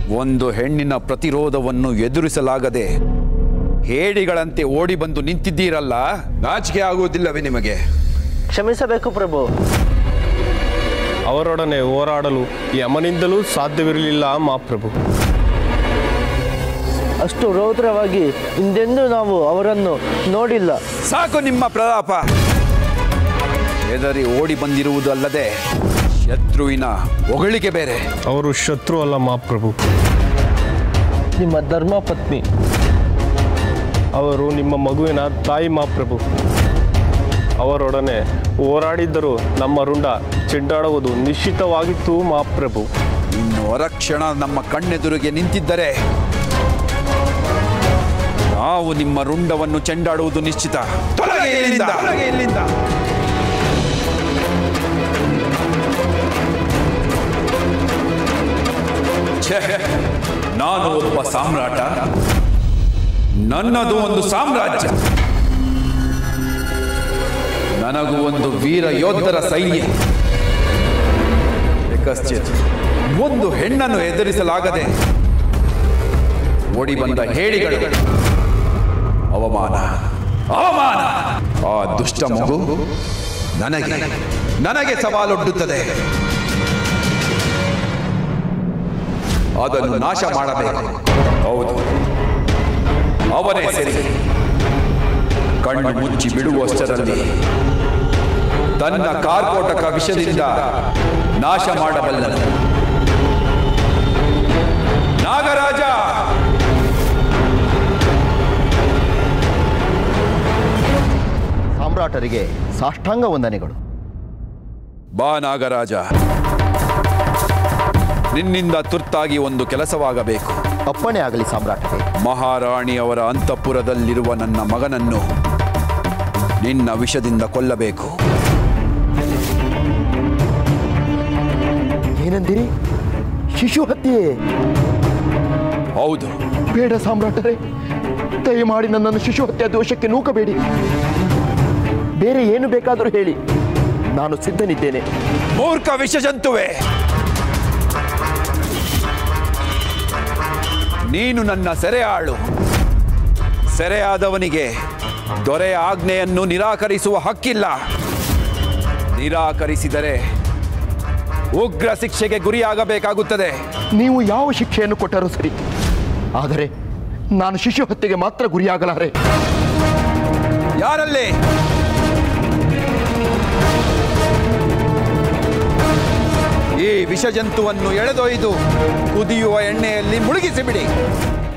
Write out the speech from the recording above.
ಒಂದು ಹೆಣ್ಣಿನ ಪ್ರತಿರೋಧವನ್ನು ಎದುರಿಸಲಾಗದೆ ಹೇಡಿಗಳಂತೆ ಓಡಿ ಬಂದು ನಿಂತಿದ್ದೀರಲ್ಲ ನಾಚಿಕೆ ಆಗುವುದಿಲ್ಲವೇ ನಿಮಗೆ ಕ್ಷಮಿಸಬೇಕು ಪ್ರಭು ಅವರೊಡನೆ ಹೋರಾಡಲು ಯಮನಿಂದಲೂ ಸಾಧ್ಯವಿರಲಿಲ್ಲ ಮಹಾಪ್ರಭು ಅಷ್ಟು ರೌದ್ರವಾಗಿ ಹಿಂದೆಂದೂ ನಾವು ಅವರನ್ನು ನೋಡಿಲ್ಲ ಸಾಕು ನಿಮ್ಮ ಪ್ರಲಾಪ ಹೆದರಿ ಓಡಿ ಬಂದಿರುವುದಲ್ಲದೆ ಶತ್ರುವಿನ ಹೊಗಳಿಕೆ ಬೇರೆ ಅವರು ಶತ್ರು ಅಲ್ಲ ಮಹಾಪ್ರಭು ನಿಮ್ಮ ಧರ್ಮ ಪತ್ನಿ ಅವರು ನಿಮ್ಮ ಮಗುವಿನ ತಾಯಿ ಮಹಾಪ್ರಭು ಅವರೊಡನೆ ಹೋರಾಡಿದ್ದರೂ ನಮ್ಮ ರುಂಡ ಚೆಂಡಾಡುವುದು ನಿಶ್ಚಿತವಾಗಿತ್ತು ಮಹಾಪ್ರಭು ಇನ್ನು ಹೊರಕ್ಷಣ ನಮ್ಮ ಕಣ್ಣೆದುರಿಗೆ ನಿಂತಿದ್ದರೆ ನಾವು ನಿಮ್ಮ ರುಂಡವನ್ನು ಚೆಂಡಾಡುವುದು ನಿಶ್ಚಿತ ತೊಲಗೆ ಇಲ್ಲಿಂದ, ತೊಲಗೆ ಇಲ್ಲಿಂದ. ಛೆ, ನಾನು ಒಬ್ಬ ಸಾಮ್ರಾಟ ನನ್ನದು ಒಂದು ಸಾಮ್ರಾಜ್ಯ ನನಗೂ ಒಂದು ವೀರ ಯೋಧರ ಸೈನ್ಯ ಕಶ್ಚಿತ್ ಒಂದು ಹೆಣ್ಣನ್ನು ಎದುರಿಸಲಾಗದೆ ಓಡಿ ಬಂದ ಹೇಡಿಗಳು ಅವಮಾನ ಅವಮಾನ ಆ ದುಷ್ಟ ಮಗು ನನಗೆ ನನಗೆ ಸವಾಲೊಡ್ಡುತ್ತದೆ ಅದನ್ನು ನಾಶ ಮಾಡಬೇಕು ಹೌದು ಅವನೇ ಸರಿ ಕಣ್ಣು ಮುಚ್ಚಿ ಬಿಡುವಷ್ಟರಲ್ಲಿ ತನ್ನ ಕಾರ್ಕೋಟಕ ವಿಷದಿಂದ ನಾಶ ಮಾಡಬಲ್ಲನು ನಾಗರಾಜ ಸಾಮ್ರಾಟರಿಗೆ ಸಾಷ್ಟಾಂಗ ವಂದನೆಗಳು ಬಾ ನಾಗರಾಜ ನಿನ್ನಿಂದ ತುರ್ತಾಗಿ ಒಂದು ಕೆಲಸವಾಗಬೇಕು ಅಪ್ಪಣೆ ಆಗಲಿ ಸಾಮ್ರಾಟರೇ ಮಹಾರಾಣಿಯವರ ಅಂತಃಪುರದಲ್ಲಿರುವ ನನ್ನ ಮಗನನ್ನು ನಿನ್ನ ವಿಷದಿಂದ ಕೊಲ್ಲಬೇಕು ಏನಂದಿರಿ ಶಿಶು ಹತ್ಯೆ ಹೌದು ಬೇಡ ಸಾಮ್ರಾಟರೇ ದಯಮಾಡಿ ನನ್ನನ್ನು ಶಿಶು ಹತ್ಯೆ ದೋಷಕ್ಕೆ ನೂಕಬೇಡಿ ಬೇರೆ ಏನು ಬೇಕಾದರೂ ಹೇಳಿ ನಾನು ಸಿದ್ಧನಿದ್ದೇನೆ ಮೂರ್ಖ ವಿಷಜಂತುವೆ ನೀನು ನನ್ನ ಸೆರೆಯಾಳು ಸೆರೆಯಾದವನಿಗೆ ದೊರೆಯ ಆಜ್ಞೆಯನ್ನು ನಿರಾಕರಿಸುವ ಹಕ್ಕಿಲ್ಲ ನಿರಾಕರಿಸಿದರೆ ಉಗ್ರ ಶಿಕ್ಷೆಗೆ ಗುರಿಯಾಗಬೇಕಾಗುತ್ತದೆ ನೀವು ಯಾವ ಶಿಕ್ಷೆಯನ್ನು ಕೊಟ್ಟರೂ ಸರಿ ಆದರೆ ನಾನು ಶಿಶು ಹತ್ಯೆಗೆ ಮಾತ್ರ ಗುರಿಯಾಗಲಾರೆ ಯಾರಲ್ಲಿ ಈ ವಿಷಜಂತುವನ್ನು ಎಳೆದೊಯ್ದು ಕುದಿಯುವ ಎಣ್ಣೆಯಲ್ಲಿ ಮುಳುಗಿಸಿ ಬಿಡಿ